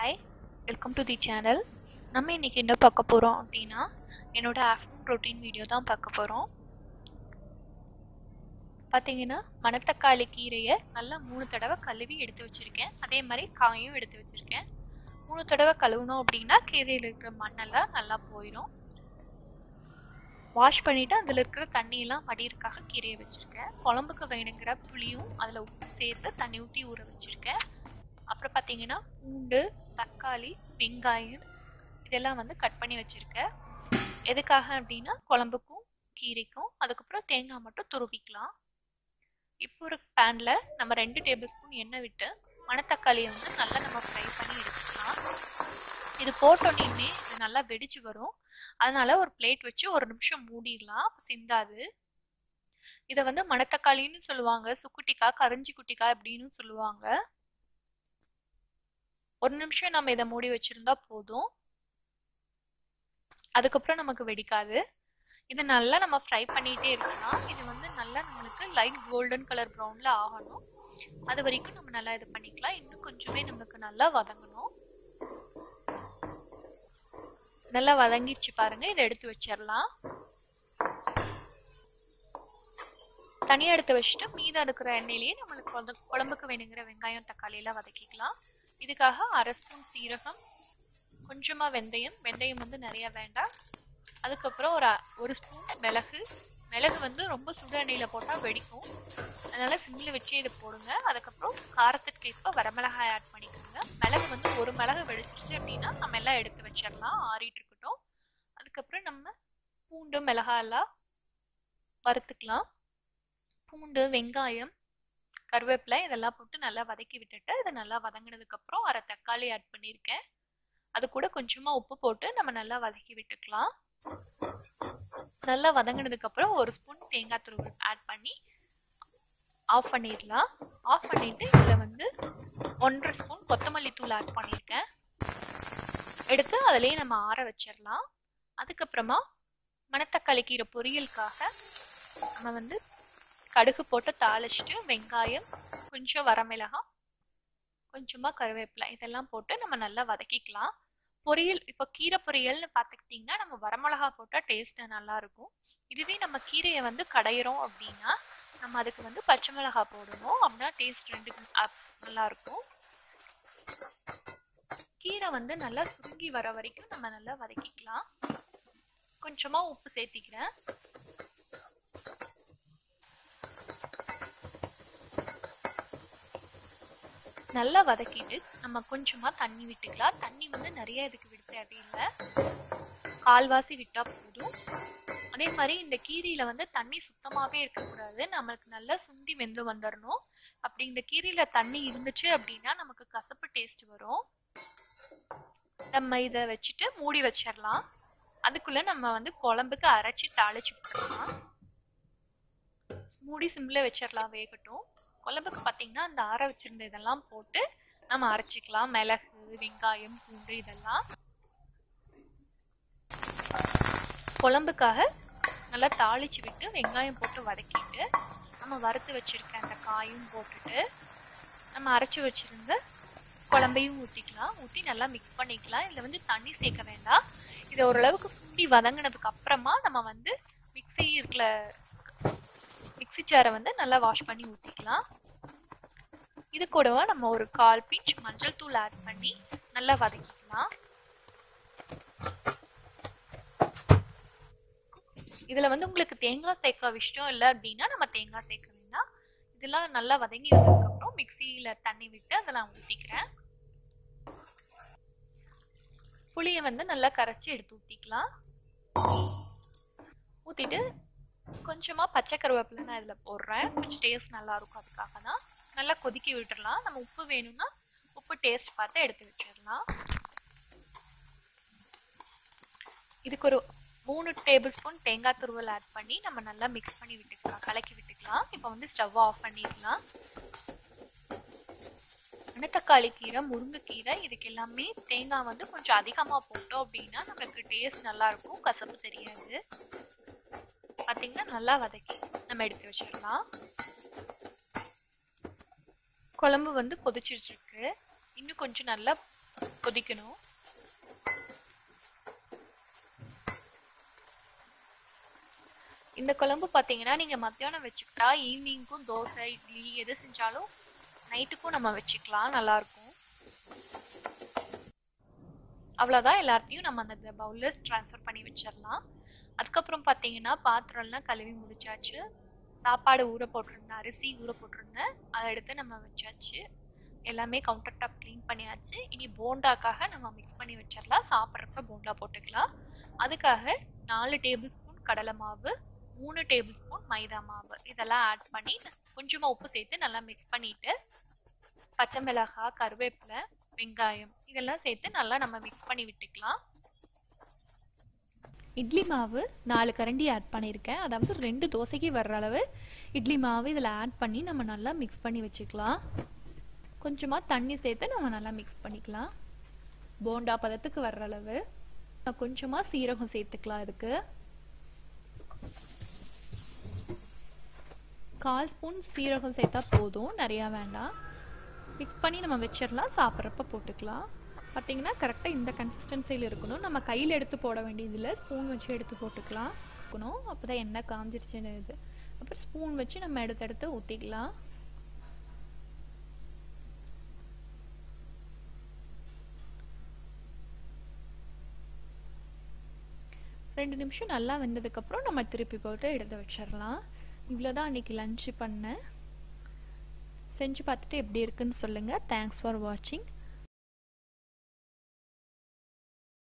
hi welcome to the channel நம்ம இன்றைக்கி என்ன பார்க்க போகிறோம் அப்படின்னா என்னோடய ஆஃப்டர்நூன் ரொட்டீன் வீடியோ தான் பார்க்க போகிறோம் பார்த்தீங்கன்னா மணத்தக்காளி கீரையை நல்லா மூணு தடவை கழுவி எடுத்து வச்சுருக்கேன் அதே மாதிரி காயும் எடுத்து வச்சுருக்கேன் மூணு தடவை கழுவணும் அப்படின்னா கீரையில் இருக்கிற மண்ணெல்லாம் நல்லா போயிடும் வாஷ் பண்ணிவிட்டு அதில் இருக்கிற தண்ணியெல்லாம் வடிகிறதுக்காக கீரையை வச்சுருக்கேன் குழம்புக்கு வேணுங்கிற புளியும் அதில் உப்பு சேர்த்து தண்ணி ஊற்றி ஊற வச்சுருக்கேன் அப்புறம் பார்த்தீங்கன்னா பூண்டு தக்காளி வெங்காயம் இதெல்லாம் வந்து கட் பண்ணி வச்சுருக்கேன் எதுக்காக அப்படின்னா குழம்புக்கும் கீரைக்கும் அதுக்கப்புறம் தேங்காய் மட்டும் துருவிக்கலாம் இப்போ ஒரு பேனில் நம்ம ரெண்டு டேபிள் ஸ்பூன் எண்ணெய் விட்டு மணத்தக்காளியை வந்து நல்லா நம்ம ஃப்ரை பண்ணி எடுத்துக்கலாம் இது போட்டோன்னே இது நல்லா வெடிச்சு வரும் அதனால ஒரு பிளேட் வச்சு ஒரு நிமிஷம் மூடிடலாம் அப்போ சிந்தாது இதை வந்து மணத்தக்காளின்னு சொல்லுவாங்க சுக்குட்டிக்காய் கரிஞ்சி குட்டிக்காய் அப்படின்னு சொல்லுவாங்க ஒரு நிமிஷம் நம்ம இதை மூடி வச்சிருந்தா போதும் அதுக்கப்புறம் நமக்கு வெடிக்காது இதை நல்லா நம்ம ஃப்ரை பண்ணிகிட்டே இருக்கலாம் இது வந்து நல்லா நம்மளுக்கு லைட் கோல்டன் கலர் ப்ரௌனில் ஆகணும் அது வரைக்கும் நம்ம நல்லா இது பண்ணிக்கலாம் இன்னும் கொஞ்சமே நமக்கு நல்லா வதங்கணும் நல்லா வதங்கிடுச்சு பாருங்க இதை எடுத்து வச்சிடலாம் தனியாக எடுத்து வச்சுட்டு மீதம் இருக்கிற எண்ணெயிலேயே நம்மளுக்கு குழம்புக்கு வேணுங்கிற வெங்காயம் தக்காளி எல்லாம் வதக்கிக்கலாம் இதுக்காக அரை ஸ்பூன் சீரகம் கொஞ்சமாக வெந்தயம் வெந்தயம் வந்து நிறையா வேண்டாம் அதுக்கப்புறம் ஒரு ஒரு ஸ்பூன் மிளகு மிளகு வந்து ரொம்ப சுடு எண்ணெயில் போட்டால் வெடிக்கும் அதனால் சிம்மில் வச்சே இதை போடுங்க அதுக்கப்புறம் காரத்துக்கு ஏற்ப வரமிளகாய் ஆட் பண்ணிக்கோங்க மிளகு வந்து ஒரு மிளகு வெடிச்சிருச்சு அப்படின்னா நம்ம எல்லாம் எடுத்து வச்சிடலாம் ஆறிட்டு இருக்கட்டும் அதுக்கப்புறம் நம்ம பூண்டு மிளகாய் எல்லாம் வறுத்துக்கலாம் பூண்டு வெங்காயம் கருவேப்பிலை இதெல்லாம் போட்டு நல்லா வதக்கி விட்டுட்டு இதை நல்லா வதங்கினதுக்கப்புறம் அரை தக்காளி ஆட் பண்ணியிருக்கேன் அது கூட கொஞ்சமாக உப்பு போட்டு நம்ம நல்லா வதக்கி விட்டுக்கலாம் நல்லா வதங்கினதுக்கப்புறம் ஒரு ஸ்பூன் தேங்காய் துருவல் ஆட் பண்ணி ஆஃப் பண்ணிடலாம் ஆஃப் பண்ணிவிட்டு இதில் வந்து ஒன்றரை ஸ்பூன் கொத்தமல்லி தூள் ஆட் பண்ணியிருக்கேன் எடுத்து அதிலேயே நம்ம ஆற வச்சிடலாம் அதுக்கப்புறமா மணத்தக்காளி கீரை பொரியலுக்காக நம்ம வந்து கடுகு போட்டு தாளிச்சிட்டு வெங்காயம் கொஞ்சம் வரமிளகாய் கொஞ்சமாக கருவேப்பிலை இதெல்லாம் போட்டு நம்ம நல்லா வதக்கிக்கலாம் பொரியல் இப்போ கீரை பொரியல்னு பார்த்துக்கிட்டிங்கன்னா நம்ம வரமிளகா போட்டால் டேஸ்ட்டு நல்லாயிருக்கும் இதுவே நம்ம கீரையை வந்து கடையிறோம் அப்படின்னா நம்ம அதுக்கு வந்து பச்சை மிளகா போடணும் அப்படின்னா டேஸ்ட் ரெண்டு நல்லாயிருக்கும் கீரை வந்து நல்லா சுருங்கி வர வரைக்கும் நம்ம நல்லா வதக்கிக்கலாம் கொஞ்சமாக உப்பு சேர்த்திக்கிறேன் நல்லா வதக்கிட்டு நம்ம கொஞ்சமாக தண்ணி விட்டுக்கலாம் தண்ணி வந்து நிறைய இதுக்கு விட தேவையில்லை கால்வாசி விட்டால் போதும் அதே மாதிரி இந்த கீரையில் வந்து தண்ணி சுத்தமாகவே இருக்கக்கூடாது நம்மளுக்கு நல்லா சுண்டி வெந்து வந்துடணும் அப்படி இந்த கீரையில் தண்ணி இருந்துச்சு அப்படின்னா நமக்கு கசப்பு டேஸ்ட் வரும் நம்ம இதை வச்சுட்டு மூடி வச்சிடலாம் அதுக்குள்ளே நம்ம வந்து குழம்புக்கு அரைச்சி தாளிச்சு விட்டுடலாம் மூடி சிம்மில் வச்சிடலாம் வேகட்டும் குழம்புக்கு பார்த்தீங்கன்னா அந்த ஆற வச்சிருந்த இதெல்லாம் போட்டு நம்ம அரைச்சிக்கலாம் மிளகு வெங்காயம் பூண்டு இதெல்லாம் குழம்புக்காக நல்லா தாளிச்சு விட்டு வெங்காயம் போட்டு வதக்கிட்டு நம்ம வறுத்து வச்சிருக்க அந்த காயும் போட்டுட்டு நம்ம அரைச்சி வச்சிருந்த குழம்பையும் ஊற்றிக்கலாம் ஊற்றி நல்லா மிக்ஸ் பண்ணிக்கலாம் இதில் வந்து தண்ணி சேர்க்க வேண்டாம் இதை ஓரளவுக்கு சுண்டி வதங்கினதுக்கு அப்புறமா நம்ம வந்து மிக்சி இருக்கிற மிக்சி ஜாரை வந்து நல்லா வாஷ் பண்ணி ஊற்றிக்கலாம் இது கூடவா நம்ம ஒரு கால் பிஞ்ச் மஞ்சள் தூள் ஆட் பண்ணி நல்லா வதக்கிக்கலாம் இதில் வந்து உங்களுக்கு தேங்காய் சேர்க்க இஷ்டம் இல்லை அப்படின்னா நம்ம தேங்காய் சேர்க்க வேண்டாம் இதெல்லாம் நல்லா வதங்கி வந்ததுக்கப்புறம் மிக்சியில் தண்ணி விட்டு அதை நான் ஊற்றிக்கிறேன் புளியை வந்து நல்லா கரைச்சி எடுத்து ஊற்றிக்கலாம் ஊற்றிட்டு கொஞ்சமாக பச்சை கருவேப்பிலை நான் இதில் போடுறேன் கொஞ்சம் டேஸ்ட் நல்லாயிருக்கும் அதுக்காக தான் நல்லா கொதிக்க விட்டுடலாம் நம்ம உப்பு வேணும்னா உப்பு டேஸ்ட் பார்த்து எடுத்து வச்சிடலாம் இதுக்கு ஒரு மூணு டேபிள் ஸ்பூன் தேங்காய் துருவல் ஆட் பண்ணி நம்ம நல்லா மிக்ஸ் பண்ணி விட்டுக்கலாம் கலக்கி விட்டுக்கலாம் இப்போ வந்து ஸ்டவ் ஆஃப் பண்ணிடலாம் மணத்தக்காளி கீரை முருங்கைக்கீரை இதுக்கு எல்லாமே தேங்காய் வந்து கொஞ்சம் அதிகமாக போட்டோம் அப்படின்னா நம்மளுக்கு டேஸ்ட் நல்லாயிருக்கும் கசப்பு தெரியாது பார்த்திங்கன்னா நல்லா வதக்கி நம்ம எடுத்து வச்சிடலாம் குழம்பு வந்து கொதிச்சிட்ருக்கு இன்னும் கொஞ்சம் நல்லா கொதிக்கணும் இந்த குழம்பு பார்த்தீங்கன்னா நீங்கள் மத்தியானம் வச்சுக்கிட்டா ஈவினிங்க்கும் தோசை இட்லி எது செஞ்சாலும் நைட்டுக்கும் நம்ம வச்சுக்கலாம் நல்லாயிருக்கும் அவ்வளோதான் எல்லாத்தையும் நம்ம அந்த பவுலில் ட்ரான்ஸ்ஃபர் பண்ணி வச்சிடலாம் அதுக்கப்புறம் பார்த்தீங்கன்னா பாத்திரம்லாம் கழுவி முடிச்சாச்சு சாப்பாடு ஊற போட்டிருந்தேன் அரிசி ஊற போட்டிருந்தேன் அதை எடுத்து நம்ம வச்சாச்சு எல்லாமே கவுண்டர் டாப் க்ளீன் பண்ணியாச்சு இனி போண்டாக்காக நம்ம மிக்ஸ் பண்ணி வச்சிடலாம் சாப்பிட்றப்ப போண்டா போட்டுக்கலாம் அதுக்காக நாலு டேபிள் ஸ்பூன் கடலை மாவு மூணு டேபிள் ஸ்பூன் மைதா மாவு இதெல்லாம் ஆட் பண்ணி கொஞ்சமாக உப்பு சேர்த்து நல்லா மிக்ஸ் பண்ணிவிட்டு பச்சை மிளகாய் கருவேப்பிலை வெங்காயம் இதெல்லாம் சேர்த்து நல்லா நம்ம மிக்ஸ் பண்ணி விட்டுக்கலாம் இட்லி மாவு நாலு கரண்டி ஆட் பண்ணியிருக்கேன் அதாவது ரெண்டு தோசைக்கு வர்ற அளவு இட்லி மாவு இதில் ஆட் பண்ணி நம்ம நல்லா மிக்ஸ் பண்ணி வச்சுக்கலாம் கொஞ்சமாக தண்ணி சேர்த்து நம்ம நல்லா மிக்ஸ் பண்ணிக்கலாம் போண்டா பதத்துக்கு வர்ற அளவு கொஞ்சமாக சீரகம் சேர்த்துக்கலாம் இதுக்கு கால் ஸ்பூன் சீரகம் சேர்த்தா போதும் நிறையா வேண்டாம் மிக்ஸ் பண்ணி நம்ம வச்சிடலாம் சாப்பிட்றப்ப போட்டுக்கலாம் பார்த்திங்கன்னா கரெக்டாக இந்த கன்சிஸ்டன்சியில் இருக்கணும் நம்ம கையில் எடுத்து போட வேண்டியதில்லை ஸ்பூன் வச்சு எடுத்து போட்டுக்கலாம் இருக்கணும் அப்போ தான் எண்ணெய் காஞ்சிருச்சுன்னு இது அப்புறம் ஸ்பூன் வச்சு நம்ம எடுத்து எடுத்து ஊற்றிக்கலாம் ரெண்டு நிமிஷம் நல்லா வெந்ததுக்கப்புறம் நம்ம திருப்பி போட்டு எடுத்து வச்சிடலாம் இவ்வளோ தான் அன்றைக்கி லஞ்சு பண்ணேன் செஞ்சு பார்த்துட்டு எப்படி இருக்குன்னு சொல்லுங்கள் தேங்க்ஸ் ஃபார் வாட்சிங்